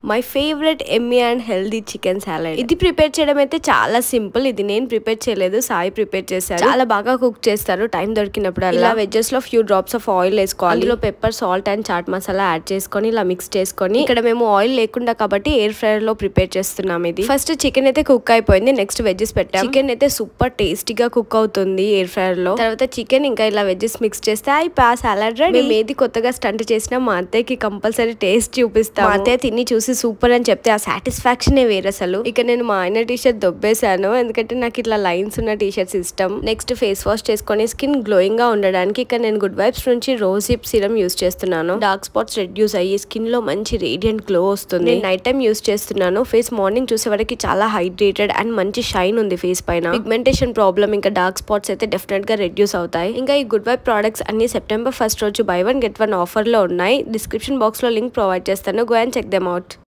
my favourite yummy and healthy chicken salad ఇది prepare చేయడం అయితే చాలా సింపుల్ ఇది నేను ప్రిపేర్ చేయలేదు సాయి ప్రిపేర్ చేశారు చాలా బాగా కుక్ చేస్తారు టైం దొరికినప్పుడు ఇలా వెజెస్ లో ఫ్యూ డ్రాప్స్ ఆఫ్ ఆయిల్ వేసుకోవాలి అందులో pepper salt and chaat masala add చేసుకొని ఇలా మిక్స్ చేసుకొని ఇక్కడ మేము ఆయిల్ లేకుండా కాబట్టి ఎయిర్ ఫ్రైయర్ లో ప్రిపేర్ చేస్తున్నాం ఇది ఫస్ట్ చికెన్ అయితే కుక్ అయిపోయింది నెక్స్ట్ వెజెస్ పెట్టాం చికెన్ అయితే సూపర్ టేస్టీగా కుక్ అవుతుంది ఎయిర్ ఫ్రైయర్ లో తర్వాత చికెన్ ఇంకా ఇలా వెజెస్ మిక్స్ చేస్తే అయిపోయి సాలడ్ రెడీ మేము ఏది కొత్తగా స్టంట్ చేసినా మా అత్తయ్యకి కంపల్సరీ టేస్ట్ చూపిస్తాం మా అత్తయ్య తిని చూసి సూపర్ అని చెప్తే ఆ సాటిస్ఫాక్షన్ వేరే అసలు ఇక నేను మా ఆయన టీ షర్ట్ దొబ్బేశాను ఎందుకంటే నాకు ఇట్లా లైన్స్ ఉన్న టీ షర్ట్స్ ఇష్టం నెక్స్ట్ ఫేస్ వాష్ చేసుకొని స్కిన్ గ్లోయింగ్ గా ఉండడానికి ఇక నేను గుడ్ వైబ్స్ నుంచి రోజ్ హిప్ సిరం యూస్ చేస్తున్నాను డార్క్ స్పాట్స్ రెడ్యూస్ అయ్యి స్కిన్ లో మంచి రేడియంట్ గ్లో వస్తుంది నేను నైట్ టైం యూస్ చేస్తున్నాను ఫేస్ మార్నింగ్ చూసే వరకు చాలా హైడ్రేటెడ్ అండ్ మంచి షైన్ ఉంది ఫేస్ పైన పిగ్మెంటేషన్ ప్రాబ్లమ్ ఇంకా డార్క్ స్పాట్స్ అయితే డెఫినెట్ గా రెడ్యూస్ అవుతాయి ఇంకా ఈ గుడ్ వైబ్ ప్రోడక్ట్స్ అన్ని సెప్టెంబర్ ఫస్ట్ రోజు buy one get one offer లో ఉన్నాయి డిస్క్రిప్షన్ బాక్స్ లో లింక్ ప్రొవైడ్ చేస్తాను go and check them out